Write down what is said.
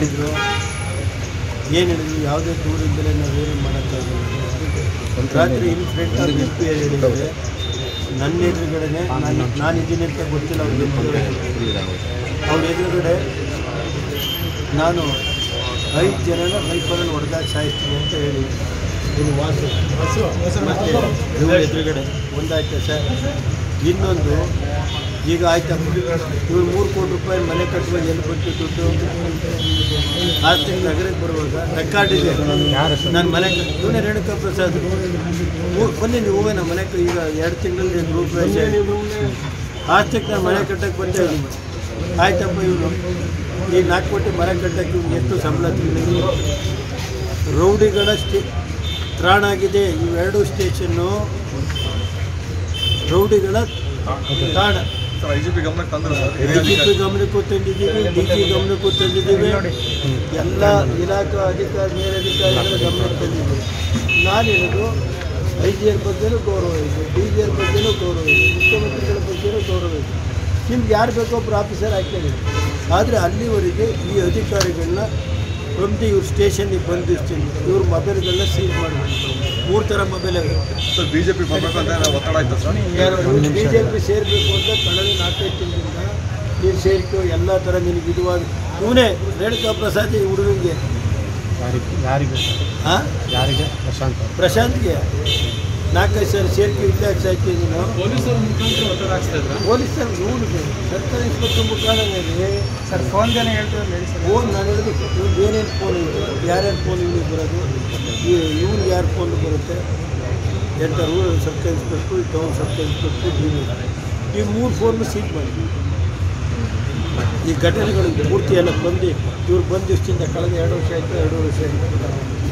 ಹೇಳಿದರು ಏನು ಹೇಳಿದ್ರು ಯಾವುದೇ ದೂರದಿಂದಲೇ ನಾವೇನು ಮಾಡೋಕ್ಕಾಗಲ್ಲ ರಾತ್ರಿ ಇನ್ ಫ್ರೆಂಡ್ ಅವ್ರು ಎಂ ಪಿ ಹೇಳಿದ್ದಾರೆ ನನ್ನ ಎದುರುಗಡೆನೆ ನಾನು ನಾನು ಇದ್ದೀನಿ ಅಂತ ಗೊತ್ತಿಲ್ಲ ಅವ್ರಿಗೆ ಅವ್ರ ಎದುರುಗಡೆ ನಾನು ಐದು ಜನನ ರೈಫಲಲ್ಲಿ ಹೊಡೆದಾಗ ಸಾಯಿಸ್ತೀನಿ ಅಂತ ಹೇಳಿ ಇದು ವಾಸು ಮತ್ತೆ ಇವ್ರ ಎದುರುಗಡೆ ಒಂದಾಯ್ತಾ ಸರ್ ಇನ್ನೊಂದು ಈಗ ಆಯ್ತಾ ಇವ್ರು ಮೂರು ಕೋಟಿ ರೂಪಾಯಿ ಮನೆ ಕಟ್ಟುವ ಎಲ್ಲಿ ಬಂತು ದುಡ್ಡು ಆರು ತಿಂಗಳು ನಗರಕ್ಕೆ ಬರುವಾಗ ರೆಕಾರ್ಡ್ ಇದೆ ನಾನು ಮನೆ ಕಟ್ಟಿ ಇವನೇ ರೇಣುಕಾ ಪ್ರಸಾದ್ ಮೂರು ಬನ್ನಿ ನೀವು ನಮ್ಮ ಮನೆ ಕ- ಈಗ ಎರಡು ತಿಂಗಳಲ್ಲಿ ಗ್ರೂಪ್ ಆಸ್ತಿಗೆ ನಾನು ಮನೆ ಕಟ್ಟಕ್ಕೆ ಬರ್ತಾ ಇದ್ದೀನಿ ಆಯ್ತಪ್ಪ ಇವನು ಈ ನಾಲ್ಕು ಕೋಟಿ ಮನೆ ಕಟ್ಟಕ್ಕೆ ಇವ್ನು ಎಷ್ಟು ಸಂಬಳ ತಿಂಗಳಿಗೆ ರೌಡಿಗಳ ಸ್ಟೇ ತ್ರಾಣ ಆಗಿದೆ ಇವೆರಡು ಸ್ಟೇಷನ್ನು ರೌಡಿಗಳ ತಾಣ ಸರ್ ಐ ಜಿ ಪಿ ಗಮನಕ್ಕೆ ತಂದ್ರು ಸರ್ ಡಿ ಜಿ ಪಿ ಗಮನಕ್ಕೂ ತಂದಿದ್ದೀವಿ ಡಿ ಜಿ ಗಮನಕ್ಕೂ ತಂದಿದ್ದೀವಿ ಎಲ್ಲ ಇಲಾಖಾ ಅಧಿಕಾರಿ ಮೇಲಧಿಕಾರಿಗಳ ಗಮನಕ್ಕೆ ತಂದಿದ್ದೀವಿ ನಾನು ಹೇಳೋದು ಐ ಜಿ ಆರ್ ಬಗ್ಗೆನೂ ಗೌರವ ಇದೆ ಡಿ ಜಿ ಆರ್ ಬಗ್ಗೆನೂ ಗೌರವ ಇದೆ ಮುಖ್ಯಮಂತ್ರಿಗಳ ಬಗ್ಗೆನೂ ಗೌರವ ಇದೆ ನಿಮ್ಗೆ ಯಾರು ಬೇಕೋ ಒಬ್ಬರು ಆಫೀಸರ್ ಹಾಕಿದ್ದೀವಿ ಆದರೆ ಅಲ್ಲಿವರೆಗೆ ಈ ಅಧಿಕಾರಿಗಳನ್ನ ಒಂದು ಇವ್ರ ಸ್ಟೇಷನ್ಗೆ ಬಂದಿರ್ತೀನಿ ಇವ್ರ ಮೊಬೈಲ್ಗಳನ್ನ ಸೀಲ್ ಮಾಡಬೇಕು ಮೂರು ಥರ ಮೊಬೈಲ್ ಇವೆ ಸರ್ ಬಿಜೆಪಿ ಬರಬೇಕು ಅಂತ ಏನಾದ್ರು ಒತ್ತಡ ಆಯ್ತಾ ಸರ್ ಬಿ ಜೆ ಪಿ ಸೇರಬೇಕು ಅಂತ ಕಳೆದ ನಾಲ್ಕೈದು ತಿಂಗಳಿಂದ ನೀನು ಸೇರಿಕೊ ಎಲ್ಲ ಥರ ನಿನಗೆ ಇದುವಾಗ ಇವನೇ ರೇಣುಕಾ ಪ್ರಸಾದ್ ಈ ಹುಡುಗನಿಗೆ ಯಾರಿಗೆ ಯಾರಿಗೆ ಹಾಂ ಯಾರಿಗೆ ಪ್ರಶಾಂತ್ ಪ್ರಶಾಂತ್ಗೆ ನಾಲ್ಕೈದು ಸರಿ ಸೇರಿಕೆ ಇಲ್ಲೇ ಸಾಯ್ತಿ ನೀನು ಪೊಲೀಸರ ಮುಖಾಂತರ ಒತ್ತಡ ಹಾಕ್ಸ್ತಾ ಇದ್ರ ಪೊಲೀಸರು ಇವನಿಗೆ ಸರ್ಕಾರಿ ಇನ್ಸ್ಪೆಕ್ಟರ್ ಮುಖಾಂತರ ಸರ್ ಫೋನ್ ಜನ ಹೇಳ್ತಾರೆ ಹೇಳಿ ಸರ್ ಫೋನ್ ನಾನು ಹೇಳಿದೆ ಇವ್ನು ಏನೇನು ಫೋನ್ ಇದೆ ಯಾರ್ಯಾರು ಫೋನ್ ಇವನಿಗೆ ಬರೋದು ಇವ್ನಿಗೆ ಯಾರು ಫೋನ್ ಬರುತ್ತೆ ಎಂಟರು sub inspector town sub inspector D ಈ ಮೂರು ಫೋನ್ ಸೀಟ್ ಮಾಡಿ ಈ ಘಟನೆಗಳು ಪೂರ್ತಿ ಎಲ್ಲ ಬಂದು ಇವ್ರು ಬಂದು ಇಷ್ಟಿಂದ ಕಳೆದ ಎರಡು ವರ್ಷ ಆಯಿತು ಎರಡು ವರ್ಷ ಆಯಿತು